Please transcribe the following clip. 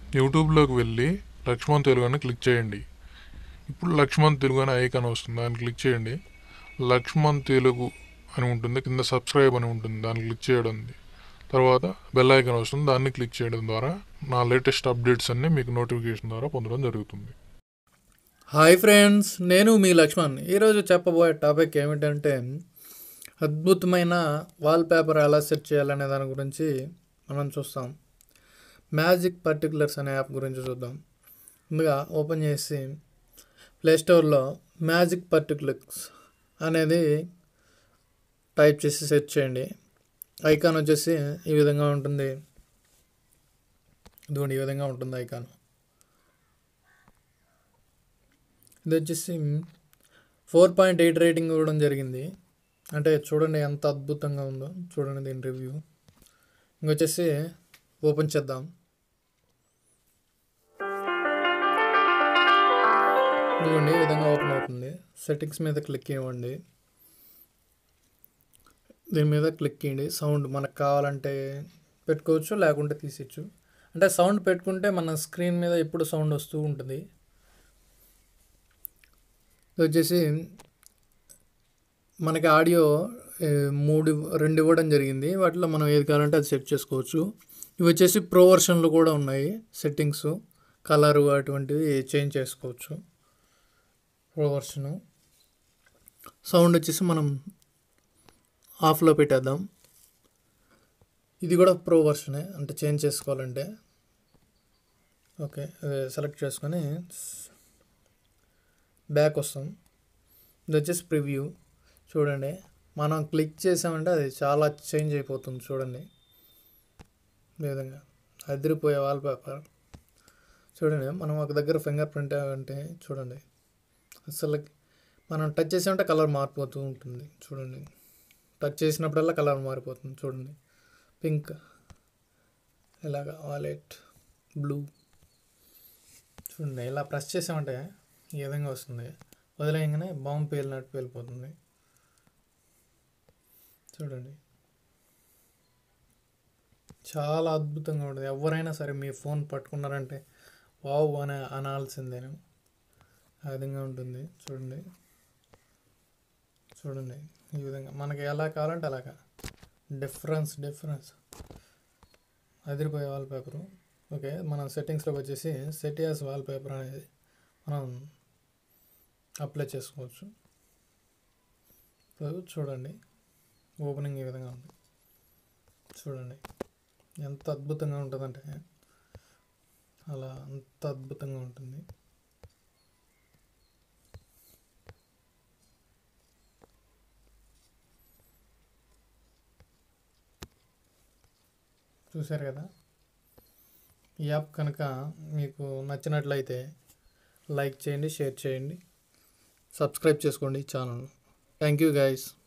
యూట్యూబ్లోకి వెళ్ళి లక్ష్మణ్ తెలుగు అని క్లిక్ చేయండి ఇప్పుడు లక్ష్మణ్ తెలుగు అని ఐకాన్ వస్తుంది దాన్ని క్లిక్ చేయండి లక్ష్మణ్ తెలుగు అని ఉంటుంది కింద సబ్స్క్రైబ్ అని ఉంటుంది దాన్ని క్లిక్ చేయడం తర్వాత బెల్ ఐకాన్ వస్తుంది దాన్ని క్లిక్ చేయడం ద్వారా నా లేటెస్ట్ అప్డేట్స్ అన్నీ మీకు నోటిఫికేషన్ ద్వారా పొందడం జరుగుతుంది హాయ్ ఫ్రెండ్స్ నేను మీ లక్ష్మణ్ ఈరోజు చెప్పబోయే టాపిక్ ఏమిటంటే అద్భుతమైన వాల్పేపర్ ఎలా సెట్ చేయాలనే దాని గురించి మనం చూస్తాం మ్యాజిక్ పర్టికులర్స్ అనే యాప్ గురించి చూద్దాం ముందుగా ఓపెన్ చేసి ప్లేస్టోర్లో మ్యాజిక్ పర్టికులర్స్ అనేది టైప్ చేసి సెర్చ్ చేయండి ఐకాన్ వచ్చేసి ఈ విధంగా ఉంటుంది ఇదిగోండి ఈ విధంగా ఉంటుంది ఐకాన్ ఇది వచ్చేసి ఫోర్ పాయింట్ ఎయిట్ రేటింగ్ ఇవ్వడం జరిగింది అంటే చూడండి ఎంత అద్భుతంగా ఉందో చూడండి దీని రివ్యూ ఇంకొచ్చేసి ఓపెన్ చేద్దాం ఇదిగోండి ఈ విధంగా ఓపెన్ అవుతుంది సెట్టింగ్స్ మీద క్లిక్ ఇవ్వండి దీని మీద క్లిక్ చేయండి సౌండ్ మనకు కావాలంటే పెట్టుకోవచ్చు లేకుంటే తీసేయచ్చు అంటే సౌండ్ పెట్టుకుంటే మన స్క్రీన్ మీద ఎప్పుడు సౌండ్ వస్తూ ఉంటుంది ఇది వచ్చేసి మనకి ఆడియో ఏ, మూడు రెండు ఇవ్వడం జరిగింది వాటిలో మనం ఏది కావాలంటే అది సెట్ చేసుకోవచ్చు ఇవి వచ్చేసి ప్రో వర్షన్లు కూడా ఉన్నాయి సెట్టింగ్స్ కలరు అటువంటివి చేంజ్ చేసుకోవచ్చు ప్రో వర్షను సౌండ్ వచ్చేసి మనం ఆఫ్లో పెట్టేద్దాం ఇది కూడా ప్రో వర్షనే అంటే చేంజ్ చేసుకోవాలంటే ఓకే సెలెక్ట్ చేసుకొని బ్యాక్ వస్తాం ఇది వచ్చేసి ప్రివ్యూ చూడండి మనం క్లిక్ చేసామంటే అది చాలా చేంజ్ అయిపోతుంది చూడండి ఈ విధంగా అదిరిపోయే వాల్పేపర్ చూడండి మనం ఒక దగ్గర ఫింగర్ ప్రింట్ అంటే చూడండి అసలు మనం టచ్ చేసామంటే కలర్ మారిపోతూ ఉంటుంది చూడండి టచ్ చేసినప్పుడల్లా కలర్ మారిపోతుంది చూడండి పింక్ ఇలాగా వాలెట్ బ్లూ చూడండి ఇలా ప్రెస్ చేసామంటే ఈ విధంగా వస్తుంది వదిలేయగానే బాంబు పేలినట్టు పేలిపోతుంది చూడండి చాలా అద్భుతంగా ఉంటుంది ఎవరైనా సరే మీ ఫోన్ పట్టుకున్నారంటే వావ్ అని అనాల్సిందేను ఆ విధంగా ఉంటుంది చూడండి చూడండి ఈ విధంగా మనకి ఎలా కావాలంటే అలాగా డిఫరెన్స్ డిఫరెన్స్ అదిరిపోయే వాల్పేపరు ఓకే మనం సెట్టింగ్స్లోకి వచ్చేసి సెట్ యాస్ వాల్పేపర్ అనేది మనం అప్లై చేసుకోవచ్చు సో చూడండి ఓపెనింగ్ ఈ విధంగా ఉంది చూడండి ఎంత అద్భుతంగా ఉంటుందంటే అలా అంత అద్భుతంగా ఉంటుంది చూశారు కదా ఈ యాప్ కనుక మీకు నచ్చినట్లయితే లైక్ చేయండి షేర్ చేయండి సబ్స్క్రైబ్ చేసుకోండి ఛానల్ థ్యాంక్ యూ గైస్